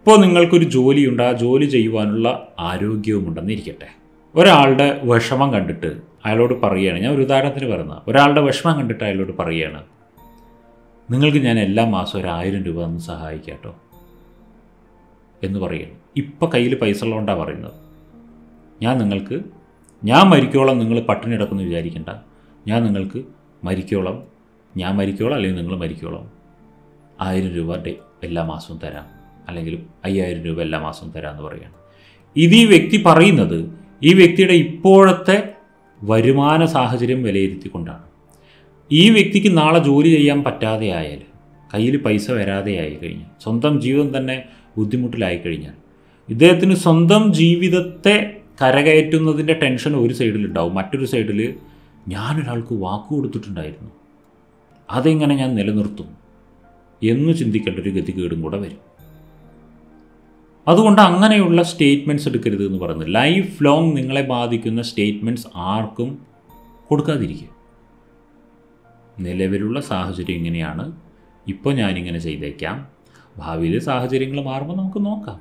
ഇപ്പോൾ നിങ്ങൾക്കൊരു ജോലിയുണ്ട് ആ ജോലി ചെയ്യുവാനുള്ള ആരോഗ്യവുമുണ്ടെന്നിരിക്കട്ടെ ഒരാളുടെ വിഷമം കണ്ടിട്ട് അയാളോട് പറയുകയാണ് ഞാൻ ഒരു ഉദാഹരണത്തിന് പറയുന്നത് ഒരാളുടെ വിഷമം കണ്ടിട്ട് അയാളോട് പറയുകയാണ് നിങ്ങൾക്ക് ഞാൻ എല്ലാ മാസവും ഒരു ആയിരം രൂപ ഒന്ന് സഹായിക്കാം കേട്ടോ എന്ന് പറയുകയാണ് ഇപ്പം കയ്യിൽ പൈസ ഉള്ളതുകൊണ്ടാണ് പറയുന്നത് ഞാൻ നിങ്ങൾക്ക് ഞാൻ മരിക്കോളം നിങ്ങൾ പട്ടിണി കിടക്കുമെന്ന് വിചാരിക്കണ്ട ഞാൻ നിങ്ങൾക്ക് മരിക്കോളം ഞാൻ മരിക്കോളം അല്ലെങ്കിൽ നിങ്ങൾ മരിക്കോളം ആയിരം രൂപ ഡേ എല്ലാ മാസവും തരാം അല്ലെങ്കിൽ അയ്യായിരം രൂപ എല്ലാ മാസവും തരാം എന്ന് പറയുകയാണ് ഇത് ഈ വ്യക്തി പറയുന്നത് ഈ വ്യക്തിയുടെ ഇപ്പോഴത്തെ വരുമാന സാഹചര്യം വിലയിരുത്തിക്കൊണ്ടാണ് ഈ വ്യക്തിക്ക് നാളെ ജോലി ചെയ്യാൻ പറ്റാതെ ആയാൽ കയ്യിൽ പൈസ വരാതെ ആയി കഴിഞ്ഞാൽ സ്വന്തം ജീവിതം തന്നെ ബുദ്ധിമുട്ടിലായി കഴിഞ്ഞാൽ ഇദ്ദേഹത്തിന് സ്വന്തം ജീവിതത്തെ കരകയറ്റുന്നതിൻ്റെ ടെൻഷൻ ഒരു സൈഡിലുണ്ടാവും മറ്റൊരു സൈഡിൽ ഞാനൊരാൾക്ക് വാക്ക് കൊടുത്തിട്ടുണ്ടായിരുന്നു അതെങ്ങനെ ഞാൻ നിലനിർത്തും എന്ന് ചിന്തിക്കേണ്ട ഒരു ഗതികേടും കൂടെ വരും അതുകൊണ്ട് അങ്ങനെയുള്ള സ്റ്റേറ്റ്മെൻറ്റ്സ് എടുക്കരുത് എന്ന് പറയുന്നത് ലൈഫ് ലോങ് നിങ്ങളെ ബാധിക്കുന്ന സ്റ്റേറ്റ്മെൻറ്റ്സ് ആർക്കും കൊടുക്കാതിരിക്കുക നിലവിലുള്ള സാഹചര്യം ഇങ്ങനെയാണ് ഇപ്പോൾ ഞാനിങ്ങനെ ചെയ്തേക്കാം ഭാവിയിൽ സാഹചര്യങ്ങൾ മാറുമ്പോൾ നമുക്ക് നോക്കാം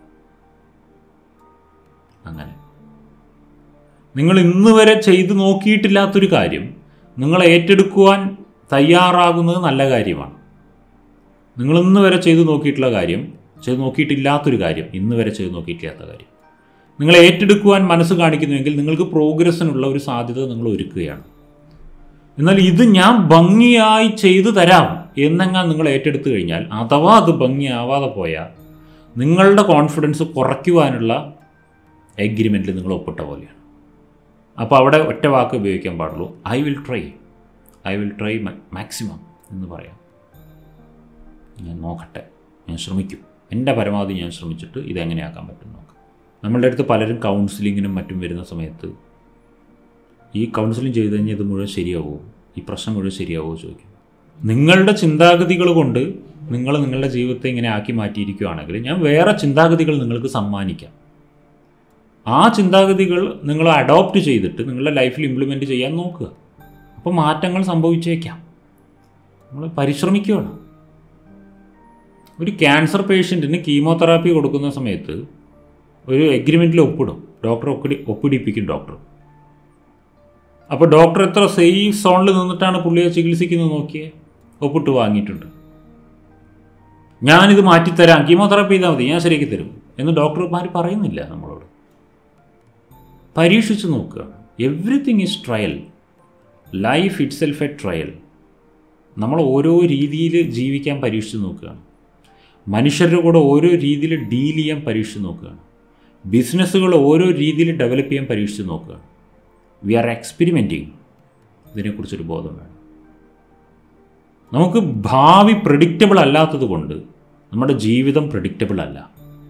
അങ്ങനെ നിങ്ങൾ ഇന്ന് വരെ ചെയ്തു നോക്കിയിട്ടില്ലാത്തൊരു കാര്യം നിങ്ങൾ ഏറ്റെടുക്കുവാൻ തയ്യാറാകുന്നത് നല്ല കാര്യമാണ് നിങ്ങൾ ഇന്ന് വരെ ചെയ്തു നോക്കിയിട്ടുള്ള കാര്യം ചെയ്തു നോക്കിയിട്ടില്ലാത്തൊരു കാര്യം ഇന്ന് വരെ ചെയ്തു നോക്കിയിട്ടില്ലാത്ത കാര്യം നിങ്ങൾ ഏറ്റെടുക്കുവാൻ മനസ്സ് കാണിക്കുന്നുവെങ്കിൽ നിങ്ങൾക്ക് പ്രോഗ്രസ്സിനുള്ള ഒരു സാധ്യത നിങ്ങൾ ഒരുക്കുകയാണ് എന്നാൽ ഇത് ഞാൻ ഭംഗിയായി ചെയ്തു തരാം എന്നെങ്ങാൻ നിങ്ങൾ ഏറ്റെടുത്തു കഴിഞ്ഞാൽ അഥവാ അത് ഭംഗിയാവാതെ പോയാൽ നിങ്ങളുടെ കോൺഫിഡൻസ് കുറയ്ക്കുവാനുള്ള എഗ്രിമെൻറ്റിൽ നിങ്ങൾ ഒപ്പിട്ട പോലെയാണ് അപ്പോൾ അവിടെ ഒറ്റ വാക്ക് ഉപയോഗിക്കാൻ പാടുള്ളൂ I will try I will try maximum എന്ന് പറയാം ഞാൻ നോക്കട്ടെ ഞാൻ ശ്രമിക്കും എൻ്റെ പരമാവധി ഞാൻ ശ്രമിച്ചിട്ട് ഇതെങ്ങനെയാക്കാൻ പറ്റും നോക്കാം നമ്മളുടെ അടുത്ത് പലരും കൗൺസിലിങ്ങിനും മറ്റും വരുന്ന സമയത്ത് ഈ കൗൺസിലിംഗ് ചെയ്ത് കഴിഞ്ഞാൽ ഇത് മുഴുവൻ ശരിയാവുമോ ഈ പ്രശ്നം മുഴുവൻ ശരിയാവുമോ ചോദിക്കും നിങ്ങളുടെ ചിന്താഗതികൾ കൊണ്ട് നിങ്ങൾ നിങ്ങളുടെ ജീവിതത്തെ ഇങ്ങനെ ആക്കി മാറ്റിയിരിക്കുകയാണെങ്കിൽ ഞാൻ വേറെ ചിന്താഗതികൾ നിങ്ങൾക്ക് സമ്മാനിക്കാം ആ ചിന്താഗതികൾ നിങ്ങൾ അഡോപ്റ്റ് ചെയ്തിട്ട് നിങ്ങളുടെ ലൈഫിൽ ഇംപ്ലിമെൻറ്റ് ചെയ്യാൻ നോക്കുക അപ്പോൾ മാറ്റങ്ങൾ സംഭവിച്ചേക്കാം നമ്മൾ പരിശ്രമിക്കുകയാണ് ഒരു ക്യാൻസർ പേഷ്യൻറ്റിന് കീമോതെറാപ്പി കൊടുക്കുന്ന സമയത്ത് ഒരു എഗ്രിമെൻറ്റിൽ ഒപ്പിടും ഡോക്ടർ ഒപ്പിടി ഒപ്പിടിപ്പിക്കും ഡോക്ടർ അപ്പോൾ ഡോക്ടർ എത്ര സേഫ് സോണിൽ നിന്നിട്ടാണ് പുള്ളിയെ ചികിത്സിക്കുന്നത് നോക്കിയേ ഒപ്പിട്ട് വാങ്ങിയിട്ടുണ്ട് ഞാനിത് മാറ്റിത്തരാം കീമോതെറാപ്പി ചെയ്താൽ മതി ഞാൻ ശരിയാക്കി തരും എന്ന് ഡോക്ടർമാർ പറയുന്നില്ല നമ്മളോട് പരീക്ഷിച്ച് നോക്കുക everything is trial life itself a trial നമ്മൾ ഓരോ രീതിയിൽ ജീവിക്കാൻ പരീക്ഷിച്ച് നോക്കുകയാണ് മനുഷ്യരുടെ കൂടെ ഓരോ രീതിയിൽ ഡീൽ ചെയ്യാൻ പരീക്ഷിച്ച് നോക്കുകയാണ് ബിസിനസ്സുകൾ ഓരോ രീതിയിൽ ഡെവലപ്പ് ചെയ്യാൻ പരീക്ഷിച്ച് നോക്കുകയാണ് വി ആർ എക്സ്പെരിമെൻറ്റിങ് ഇതിനെക്കുറിച്ചൊരു ബോധം വേണം നമുക്ക് ഭാവി പ്രഡിക്റ്റബിൾ അല്ലാത്തത് കൊണ്ട് നമ്മുടെ ജീവിതം പ്രഡിക്റ്റബിൾ അല്ല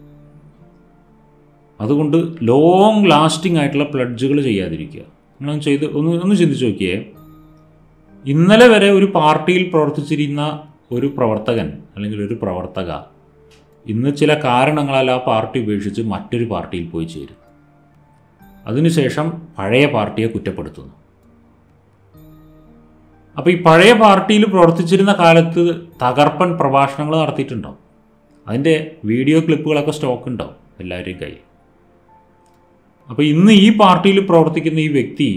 അതുകൊണ്ട് ലോങ് ലാസ്റ്റിംഗ് ആയിട്ടുള്ള പ്ലഡ്ജുകൾ ചെയ്യാതിരിക്കുക നിങ്ങളൊന്ന് ചെയ്ത് ഒന്ന് ഒന്ന് ചിന്തിച്ച് നോക്കിയേ ഇന്നലെ വരെ ഒരു പാർട്ടിയിൽ പ്രവർത്തിച്ചിരുന്ന ഒരു പ്രവർത്തകൻ അല്ലെങ്കിൽ ഒരു പ്രവർത്തക ഇന്ന് ചില കാരണങ്ങളാൽ ആ പാർട്ടി ഉപേക്ഷിച്ച് മറ്റൊരു പാർട്ടിയിൽ പോയി ചേരും അതിനുശേഷം പഴയ പാർട്ടിയെ കുറ്റപ്പെടുത്തുന്നു അപ്പോൾ ഈ പഴയ പാർട്ടിയിൽ പ്രവർത്തിച്ചിരുന്ന കാലത്ത് തകർപ്പൻ പ്രഭാഷണങ്ങൾ നടത്തിയിട്ടുണ്ടോ അതിൻ്റെ വീഡിയോ ക്ലിപ്പുകളൊക്കെ സ്റ്റോക്ക് ഉണ്ടാവും എല്ലാവരുടെയും കയ്യിൽ അപ്പോൾ ഇന്ന് ഈ പാർട്ടിയിൽ പ്രവർത്തിക്കുന്ന ഈ വ്യക്തി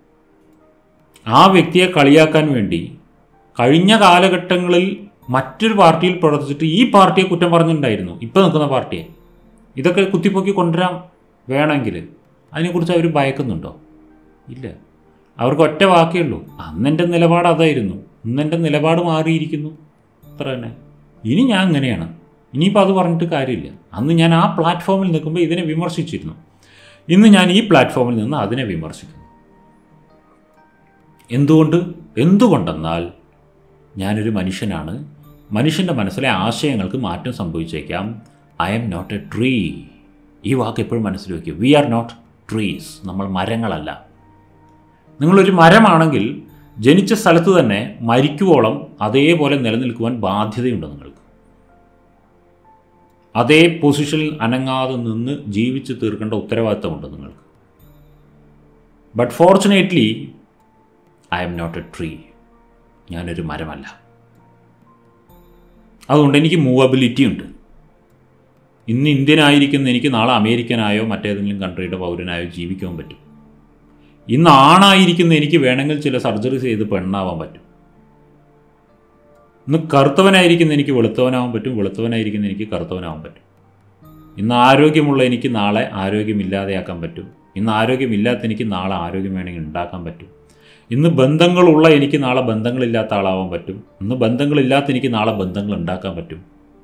ആ വ്യക്തിയെ കളിയാക്കാൻ വേണ്ടി കഴിഞ്ഞ കാലഘട്ടങ്ങളിൽ മറ്റൊരു പാർട്ടിയിൽ പ്രവർത്തിച്ചിട്ട് ഈ പാർട്ടിയെ കുറ്റം പറഞ്ഞിട്ടുണ്ടായിരുന്നു ഇപ്പോൾ നിൽക്കുന്ന പാർട്ടിയെ ഇതൊക്കെ കുത്തിപ്പൊക്കി കൊണ്ടുവരാൻ വേണമെങ്കിൽ അതിനെക്കുറിച്ച് അവർ ഭയക്കുന്നുണ്ടോ ഇല്ല അവർക്ക് ഒറ്റ വാക്കേ ഉള്ളൂ അന്നെൻ്റെ നിലപാട് അതായിരുന്നു ഇന്നെൻ്റെ നിലപാട് മാറിയിരിക്കുന്നു അത്ര തന്നെ ഇനി ഞാൻ അങ്ങനെയാണ് ഇനിയിപ്പോൾ അത് പറഞ്ഞിട്ട് കാര്യമില്ല അന്ന് ഞാൻ ആ പ്ലാറ്റ്ഫോമിൽ നിൽക്കുമ്പോൾ ഇതിനെ വിമർശിച്ചിരുന്നു ഇന്ന് ഞാൻ ഈ പ്ലാറ്റ്ഫോമിൽ നിന്ന് അതിനെ വിമർശിക്കുന്നു എന്തുകൊണ്ട് എന്തുകൊണ്ടെന്നാൽ ഞാനൊരു മനുഷ്യനാണ് മനുഷ്യൻ്റെ മനസ്സിലെ ആശയങ്ങൾക്ക് മാറ്റം സംഭവിച്ചേക്കാം I'm not a tree ഈ വാക്ക് എപ്പോഴും മനസ്സിൽ വയ്ക്കും വി ആർ നോട്ട് ട്രീസ് നമ്മൾ മരങ്ങളല്ല നിങ്ങളൊരു മരമാണെങ്കിൽ ജനിച്ച സ്ഥലത്ത് തന്നെ മരിക്കുവോളം അതേപോലെ നിലനിൽക്കുവാൻ ബാധ്യതയുണ്ട് നിങ്ങൾക്ക് അതേ പൊസിഷനിൽ അനങ്ങാതെ നിന്ന് ജീവിച്ച് തീർക്കേണ്ട ഉത്തരവാദിത്തമുണ്ട് നിങ്ങൾക്ക് but fortunately I'm not a tree ഞാനൊരു മരമല്ല അതുകൊണ്ട് എനിക്ക് മൂവബിലിറ്റി ഉണ്ട് ഇന്ന് ഇന്ത്യനായിരിക്കുന്ന എനിക്ക് നാളെ അമേരിക്കനായോ മറ്റേതെങ്കിലും കൺട്രിയുടെ പൗരനായോ ജീവിക്കാൻ പറ്റും ഇന്ന് ആണായിരിക്കുന്ന എനിക്ക് വേണമെങ്കിൽ ചില സർജറി ചെയ്ത് പെണ്ണാവാൻ പറ്റും ഇന്ന് കറുത്തവനായിരിക്കുന്ന എനിക്ക് വെളുത്തവനാവാൻ പറ്റും വെളുത്തവനായിരിക്കുന്ന എനിക്ക് കറുത്തവനാവാൻ പറ്റും ഇന്ന് ആരോഗ്യമുള്ള എനിക്ക് നാളെ ആരോഗ്യമില്ലാതെയാക്കാൻ പറ്റും ഇന്ന് ആരോഗ്യമില്ലാത്ത എനിക്ക് നാളെ ആരോഗ്യം വേണമെങ്കിൽ ഉണ്ടാക്കാൻ പറ്റും ഇന്ന് ബന്ധങ്ങളുള്ള എനിക്ക് നാളെ ബന്ധങ്ങളില്ലാത്ത ആളാവാൻ പറ്റും ഇന്ന് ബന്ധങ്ങളില്ലാത്ത എനിക്ക് നാളെ ബന്ധങ്ങൾ ഉണ്ടാക്കാൻ പറ്റും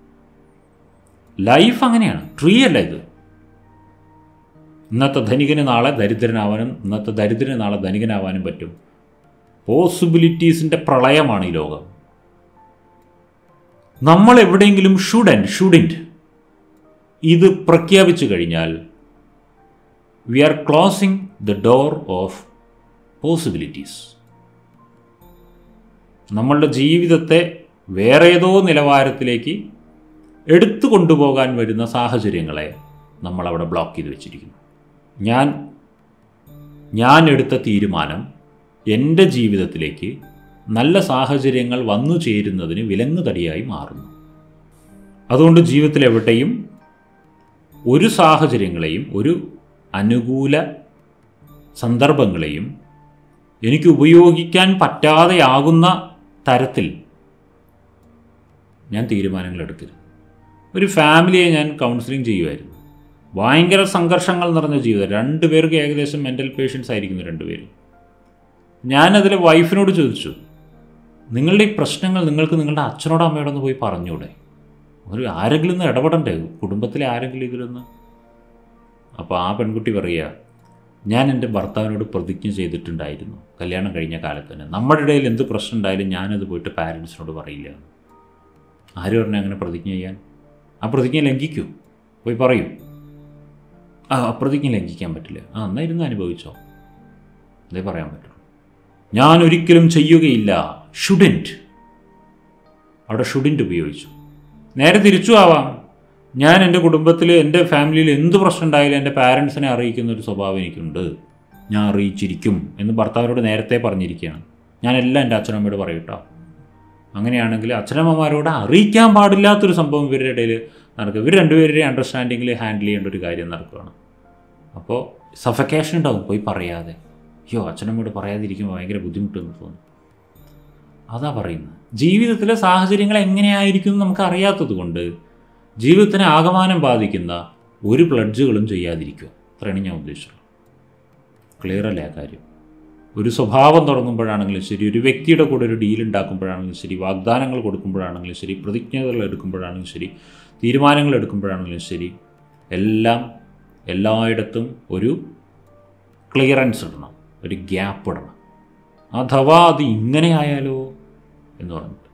ലൈഫ് അങ്ങനെയാണ് ട്രീ അല്ല ഇത് ഇന്നത്തെ ധനികന് നാളെ ദരിദ്രനാവാനും ഇന്നത്തെ ദരിദ്രന് നാളെ ധനികനാവാനും പറ്റും പോസിബിലിറ്റീസിൻ്റെ പ്രളയമാണ് ഈ ലോകം നമ്മൾ എവിടെയെങ്കിലും ഷുഡ് ആൻഡ് ഷുഡിൻറ്റ് ഇത് പ്രഖ്യാപിച്ചു കഴിഞ്ഞാൽ we are closing the door of possibilities നമ്മളുടെ ജീവിതത്തെ വേറെ ഏതോ നിലവാരത്തിലേക്ക് എടുത്തു കൊണ്ടുപോകാൻ വരുന്ന സാഹചര്യങ്ങളെ നമ്മളവിടെ ബ്ലോക്ക് ചെയ്ത് വെച്ചിരിക്കുന്നു ഞാൻ ഞാൻ എടുത്ത തീരുമാനം എൻ്റെ ജീവിതത്തിലേക്ക് നല്ല സാഹചര്യങ്ങൾ വന്നു ചേരുന്നതിന് വിലങ്ങുതടിയായി മാറുന്നു അതുകൊണ്ട് ജീവിതത്തിൽ എവിടെയും ഒരു സാഹചര്യങ്ങളെയും ഒരു അനുകൂല സന്ദർഭങ്ങളെയും എനിക്ക് ഉപയോഗിക്കാൻ പറ്റാതെയാകുന്ന തരത്തിൽ ഞാൻ തീരുമാനങ്ങൾ എടുക്കരുത് ഒരു ഫാമിലിയെ ഞാൻ കൗൺസിലിംഗ് ചെയ്യുമായിരുന്നു ഭയങ്കര സംഘർഷങ്ങൾ നിറഞ്ഞ ജീവിതം രണ്ടുപേർക്ക് ഏകദേശം മെൻ്റൽ പേഷ്യൻസ് ആയിരിക്കുന്നു രണ്ടുപേരും ഞാനതിൽ വൈഫിനോട് ചോദിച്ചു നിങ്ങളുടെ ഈ പ്രശ്നങ്ങൾ നിങ്ങൾക്ക് നിങ്ങളുടെ അച്ഛനോടോ അമ്മയോടൊന്ന് പോയി പറഞ്ഞൂടെ ഒരു ആരെങ്കിലും ഒന്ന് ഇടപെടണ്ടേ കുടുംബത്തിലെ ആരെങ്കിലും ഇതിലൊന്ന് അപ്പോൾ ആ പെൺകുട്ടി പറയുക ഞാൻ എൻ്റെ ഭർത്താവിനോട് പ്രതിജ്ഞ ചെയ്തിട്ടുണ്ടായിരുന്നു കല്യാണം കഴിഞ്ഞ കാലത്ത് തന്നെ നമ്മുടെ ഇടയിൽ എന്ത് പ്രശ്നം ഉണ്ടായാലും ഞാനത് പോയിട്ട് പാരൻസിനോട് പറയില്ല ആര് പറഞ്ഞു അങ്ങനെ പ്രതിജ്ഞ ചെയ്യാൻ ആ പ്രതിജ്ഞ ലംഘിക്കൂ പോയി പറയൂ ആ ആ പ്രതിജ്ഞ ലംഘിക്കാൻ പറ്റില്ല ആ എന്നായിരുന്നു അനുഭവിച്ചോ അതേ പറയാൻ പറ്റുള്ളൂ ഞാൻ ഒരിക്കലും ചെയ്യുകയില്ല ഷുഡിൻറ്റ് അവിടെ ഷുഡിൻറ്റ് ഉപയോഗിച്ചു നേരെ തിരിച്ചു ആവാം ഞാൻ എൻ്റെ കുടുംബത്തിൽ എൻ്റെ ഫാമിലിയിൽ എന്ത് പ്രശ്നം ഉണ്ടായാലും എൻ്റെ പാരൻസിനെ അറിയിക്കുന്ന ഒരു സ്വഭാവം എനിക്കുണ്ട് ഞാൻ അറിയിച്ചിരിക്കും എന്ന് ഭർത്താവിനോട് നേരത്തെ പറഞ്ഞിരിക്കുകയാണ് ഞാൻ എല്ലാം എൻ്റെ അച്ഛനമ്മയോട് പറയൂട്ടോ അങ്ങനെയാണെങ്കിൽ അച്ഛനമ്മമാരോട് അറിയിക്കാൻ പാടില്ലാത്തൊരു സംഭവം ഇവരുടെ ഇടയിൽ നടക്കുക ഇവർ രണ്ടുപേരുടെയും അണ്ടർസ്റ്റാൻഡിങ്ങിൽ ഹാൻഡിൽ ചെയ്യേണ്ട ഒരു കാര്യം നടക്കുകയാണ് അപ്പോൾ സഫക്കേഷൻ ഉണ്ടാവും പോയി പറയാതെ അയ്യോ അച്ഛനമ്മയോട് പറയാതിരിക്കുമ്പോൾ ഭയങ്കര ബുദ്ധിമുട്ടെന്ന് തോന്നും അതാ പറയുന്നത് ജീവിതത്തിലെ സാഹചര്യങ്ങൾ എങ്ങനെയായിരിക്കും എന്ന് നമുക്ക് അറിയാത്തത് കൊണ്ട് ജീവിതത്തിനെ ആകമാനം ബാധിക്കുന്ന ഒരു പ്ലഡ്ജുകളും ചെയ്യാതിരിക്കുക അത്രയാണ് ഞാൻ ഉദ്ദേശിച്ചുള്ളത് ക്ലിയർ അല്ലേ ആ കാര്യം ഒരു സ്വഭാവം തുടങ്ങുമ്പോഴാണെങ്കിലും ശരി ഒരു വ്യക്തിയുടെ കൂടെ ഒരു ഡീൽ ഉണ്ടാക്കുമ്പോഴാണെങ്കിലും ശരി വാഗ്ദാനങ്ങൾ കൊടുക്കുമ്പോഴാണെങ്കിലും ശരി പ്രതിജ്ഞകൾ എടുക്കുമ്പോഴാണെങ്കിലും ശരി തീരുമാനങ്ങൾ എടുക്കുമ്പോഴാണെങ്കിലും ശരി എല്ലാം എല്ലായിടത്തും ഒരു ക്ലിയറൻസ് ഇടണം ഒരു ഗ്യാപ്പ് ഇടണം അഥവാ അത് ഇങ്ങനെ ആയാലോ എന്ന് പറഞ്ഞിട്ട്